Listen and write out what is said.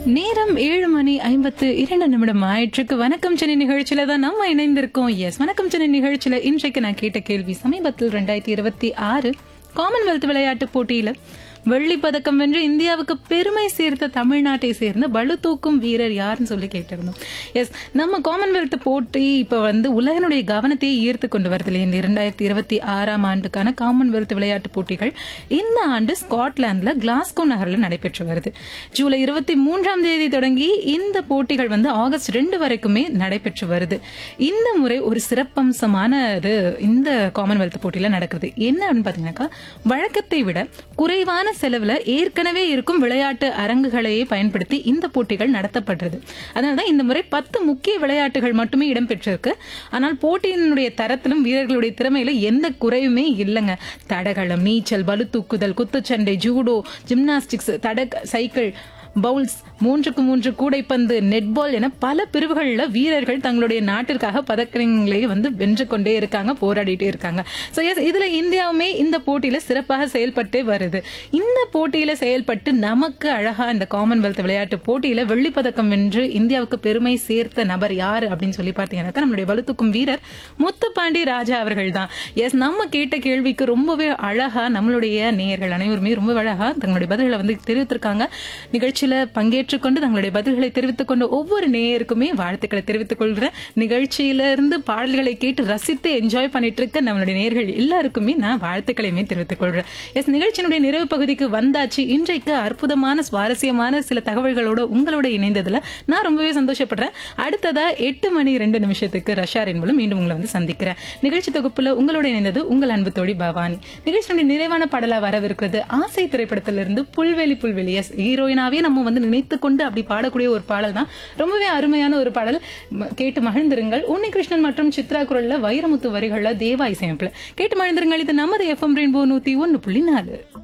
நேரம் ஏழு மணி ஐம்பத்து இரண்டு நிமிடம் ஆயிற்றுக்கு வணக்கம் சென்னை நிகழ்ச்சியில தான் நம்ம இணைந்திருக்கோம் எஸ் வணக்கம் சென்னை நிகழ்ச்சியில இன்றைக்கு நான் கேட்ட கேள்வி சமீபத்தில் ரெண்டாயிரத்தி இருபத்தி ஆறு காமன்வெல்த் விளையாட்டு போட்டியில வெள்ளி பதக்கம் வென்று இந்தியாவுக்கு பெருமை சேர்த்த தமிழ்நாட்டை சேர்ந்த பளு தூக்கும் வீரர் யாருன்னு சொல்லி கேட்டிருந்தோம் எஸ் நம்ம காமன்வெல்த் போட்டி இப்ப வந்து உலகனுடைய கவனத்தையே ஈர்த்து கொண்டு வருது இல்லையா இந்த இரண்டாயிரத்தி இருபத்தி ஆறாம் ஆண்டுக்கான காமன்வெல்த் விளையாட்டு போட்டிகள் இந்த ஆண்டு ஸ்காட்லாந்துல கிளாஸ்கோ நகர்ல நடைபெற்று வருது ஜூலை இருபத்தி மூன்றாம் தேதி தொடங்கி இந்த போட்டிகள் வந்து ஆகஸ்ட் ரெண்டு வரைக்குமே நடைபெற்று வருது இந்த முறை ஒரு சிறப்பம்சமான இது இந்த காமன்வெல்த் போட்டியில நடக்குது என்ன அப்படின்னு பாத்தீங்கன்னாக்கா வழக்கத்தை விட குறைவான செலவுல ஏற்கனவே இருக்கும் விளையாட்டு அரங்குகளையே பயன்படுத்தி இந்த போட்டிகள் நடத்தப்படுறது அதனாலதான் இந்த முறை பத்து முக்கிய விளையாட்டுகள் மட்டுமே இடம்பெற்றிருக்கு ஆனால் போட்டியினுடைய தரத்திலும் வீரர்களுடைய திறமையில எந்த குறையுமே இல்லைங்க தடகளம் நீச்சல் பளு தூக்குதல் குத்துச்சண்டை ஜூடோ ஜிம்னாஸ்டிக்ஸ் தட சைக்கிள் பவுல்ஸ் மூன்றுக்கு மூன்று கூடைப்பந்து நெட்பால் என பல பிரிவுகளில் வீரர்கள் தங்களுடைய நாட்டிற்காக பதக்கங்களை வந்து வென்று கொண்டே இருக்காங்க போராடிட்டே இருக்காங்க ஸோ எஸ் இதுல இந்தியாவுமே இந்த போட்டியில சிறப்பாக செயல்பட்டே வருது இந்த போட்டியில செயல்பட்டு நமக்கு அழகா இந்த காமன்வெல்த் விளையாட்டு போட்டியில வெள்ளிப்பதக்கம் வென்று இந்தியாவுக்கு பெருமை சேர்த்த நபர் யாரு அப்படின்னு சொல்லி பார்த்தீங்கன்னாக்கா நம்மளுடைய வலுத்துக்கும் வீரர் முத்துப்பாண்டி ராஜா அவர்கள் தான் எஸ் நம்ம கேட்ட கேள்விக்கு ரொம்பவே அழகா நம்மளுடைய நேயர்கள் அனைவருமே ரொம்ப அழகா தங்களுடைய பதில்களை வந்து தெரிவித்திருக்காங்க நிகழ்ச்சியில பங்கேற்றுக் கொண்டு தங்களுடைய பதில்களை தெரிவித்துக் கொண்டு ஒவ்வொரு நேயருக்குமே வாழ்த்துக்களை தெரிவித்துக் கொள்கிறேன் நிகழ்ச்சியில இருந்து பாடல்களை கேட்டு ரசித்து என்ஜாய் பண்ணிட்டு இருக்க நம்மளுடைய நேயர்கள் எல்லாருக்குமே நான் வாழ்த்துக்களையுமே தெரிவித்துக் கொள்கிறேன் எஸ் நிகழ்ச்சியினுடைய நிறைவு பகுதிக்கு வந்தாச்சு இன்றைக்கு அற்புதமான சுவாரஸ்யமான சில தகவல்களோட உங்களோட இணைந்ததுல நான் ரொம்பவே சந்தோஷப்படுறேன் அடுத்ததா எட்டு மணி ரெண்டு நிமிஷத்துக்கு ரஷாரின் மூலம் மீண்டும் உங்களை வந்து சந்திக்கிறேன் நிகழ்ச்சி தொகுப்புல உங்களோட இணைந்தது உங்கள் அன்பு தோழி பவானி நிகழ்ச்சியினுடைய நிறைவான பாடலா வரவிருக்கிறது ஆசை திரைப்படத்திலிருந்து புல்வெளி புல்வெளி எஸ் ஹீரோயினாவே நம்ம வந்து நினைத்து கொண்டு அப்படி பாடக்கூடிய ஒரு பாடல் தான் ரொம்பவே அருமையான ஒரு பாடல் ம- கேட்டு மகிழ்ந்திருங்கள் உன்னிகிருஷ்ணன் மற்றும் சித்ரா குரல்ல வைரமுத்து வரிகள்ல தேவா இசையமைப்புல கேட்டு மகிழ்ந்திருங்கள் இது நமது எஃப்எம் ரெயின்போ நூத்தி ஒன்னு புள்ளி நாலு